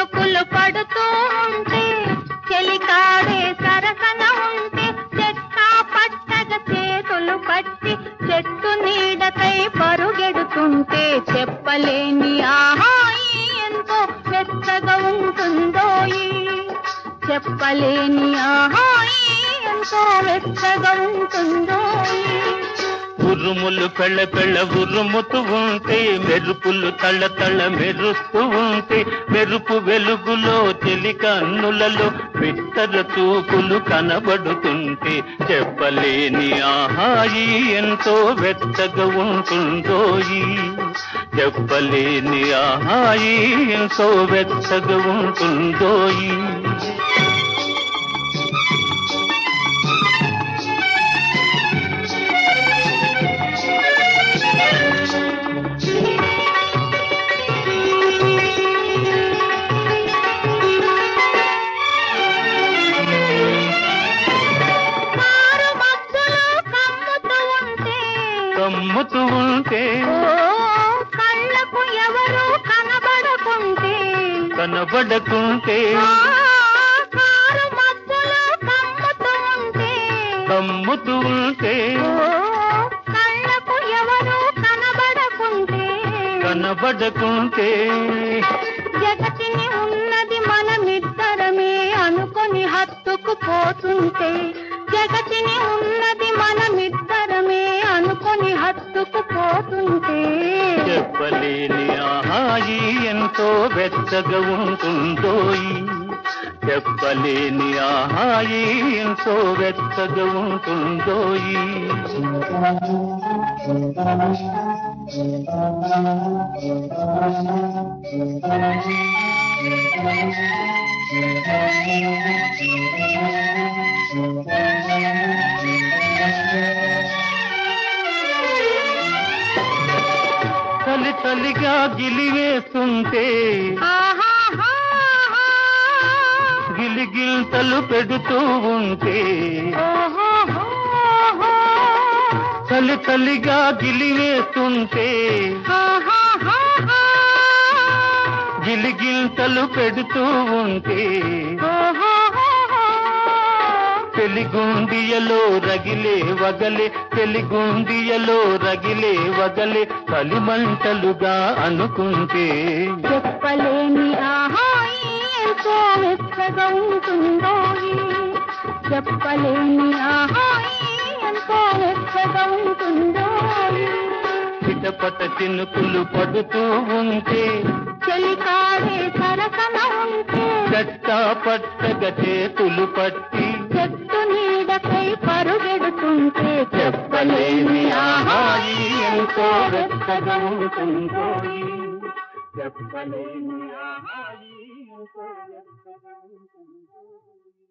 చినుకులు పడుతూ ఉంటే చెలికాడే సరసన ఉంటే చెక్క పట్టగ చేతులు పట్టి చెట్టు నీడకై పరుగెడుతుంటే చెప్పలేని ఆహాయి ఎంతో వెచ్చగా ఉంటుందోయి చెప్పలేని ఆహాయి ఎంతో వెచ్చగా ఉంటుందోయి ఉరుములు పెళ్ళ పెళ్ళ ఉరుముతూ ఉంటే మెరుపులు తళ్ళ తళ్ళ మెరుస్తూ ఉంటే మెరుపు వెలుగులో చెలి కన్నులలో బిత్తర చూపులు కనబడుతుంటే చెప్పలేని ఆహాయి ఎంతో వెచ్చగా ఉంటుందోయి చెప్పలేని ఆహాయి ఎంతో వెచ్చగా ఉంటుందోయి మారు మబ్బులు కమ్ముతూ ఉంటే కమ్ముతూ ఉంటే ఓ కళ్ళకు ఎవరు కనబడకుంటే కనబడకుంటే ఆ, కారు మబ్బులు కమ్ముతూ ఉంటే కమ్ముతూ ఉంటే ఓ కళ్ళకు ఎవరు కనబడకుంటే కనబడకుంటే జగతిని ఉన్నది మనమిద్దరమే అనుకొని హత్తుకు పోతుంటే జగతిని ఉన్నది మనమిద్దరమే అనుకొని హత్తుకు పోతుంటే చెప్పలేని ఆహాయి ఎంతో వెచ్చగా ఉంటుందోయి చెప్పలేని ఆహాయి ఎంతో వెచ్చగా ఉంటుందోయి చలి చలిగా గిలివేస్తుంటే ఆహాహాహా. గిలిగిల్తలు పెడుతూ ఉంటే ఓహోహోహో. చలి చలిగా గిలివేస్తుంటే ఆహాహాహా. గిలిగిల్తలు పెడుతూ ఉంటే ఓహోహోహో. తెలిగుండియలో రగిలే వగలే తెలిగుండియలో రగిలే వగలే కలిమంటలుగా అనుకుంటే చెప్పలేని ఆహాయి ఎంతో వెచ్చగా ఉంటుందో చెప్పలేని ఆహాయి ఎంతో వెచ్చగా ఉంటుందో చిటపట చినుకులు పడుతూ ఉంటే చెలికాడే సరసన ఉంటే చట్టా పట్టగ చేతులు పట్టి చెట్టు నీడకై పరుగెడుతుంటే చెప్పలేని ఆహాయి ఎంతో వెచ్చగా ఉంటుందో చెప్పలేని ఆహాయి ఎంతో వెచ్చగా ఉంటుందో.